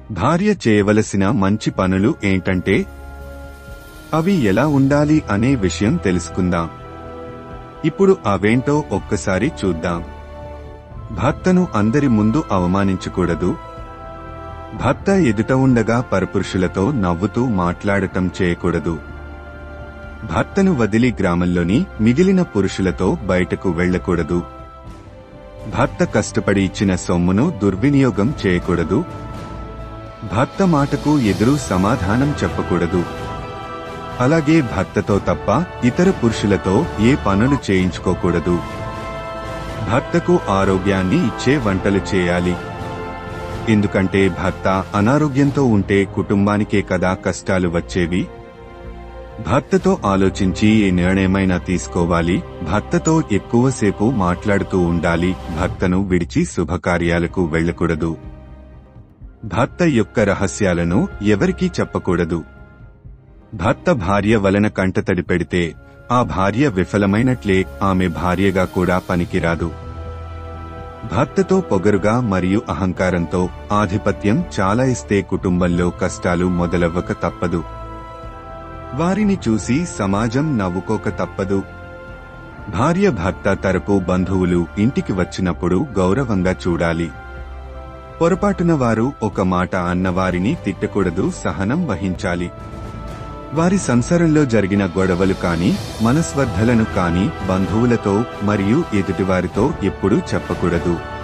భార్య చేయవలసిన మంచి పనులు ఏంటంటే అవి ఎలా ఉండాలి అనే విషయం తెలుసుకుందాం ఇప్పుడు అవేంటో ఒక్కసారి చూద్దాం భర్తను అందరి ముందు అవమానించకూడదు భర్త ఎదుట ఉండగా పరపురుషులతో నవ్వుతూ మాట్లాడటం చేయకూడదు భర్తను వదిలి గ్రామంలోని మిగిలిన పురుషులతో బయటకు వెళ్ళకూడదు భర్త కష్టపడి ఇచ్చిన సొమ్మును దుర్వినియోగం చేయకూడదు భర్త మాటకు ఎదురు సమాధానం చెప్పకూడదు అలాగే భర్తతో తప్ప ఇతర పురుషులతో ఏ పనులు చేయించుకోకూడదు భర్తకు ఆరోగ్యాన్ని ఇచ్చే వంటలు చేయాలి ఎందుకంటే భర్త అనారోగ్యంతో ఉంటే కుటుంబానికే కదా కష్టాలు వచ్చేవి భర్తతో ఆలోచించి ఏ నిర్ణయమైనా తీసుకోవాలి భర్తతో ఎక్కువసేపు మాట్లాడుతూ ఉండాలి భర్తను విడిచి శుభకార్యాలకు వెళ్ళకూడదు భర్త యొక్క రహస్యాలను ఎవరికీ చెప్పకూడదు భర్త భార్య వలన కంటతడి పెడితే ఆ భార్య విఫలమైనట్లే ఆమె భార్యగా కూడా పనికిరాదు భర్తతో పొగరుగా మరియు అహంకారంతో ఆధిపత్యం చాలా ఇస్తే కుటుంబంలో కష్టాలు మొదలవ్వక తప్పదు వారిని చూసి సమాజం నవ్వుకోక తప్పదు భార్య భర్త తరపు బంధువులు ఇంటికి వచ్చినప్పుడు గౌరవంగా చూడాలి పొరపాటున వారు ఒక మాట అన్నవారిని తిట్టకూడదు సహనం వహించాలి వారి సంసారంలో జరిగిన గొడవలు కాని మనస్వర్ధలను కాని బంధువులతో మరియు ఎదుటివారితో ఎప్పుడూ చెప్పకూడదు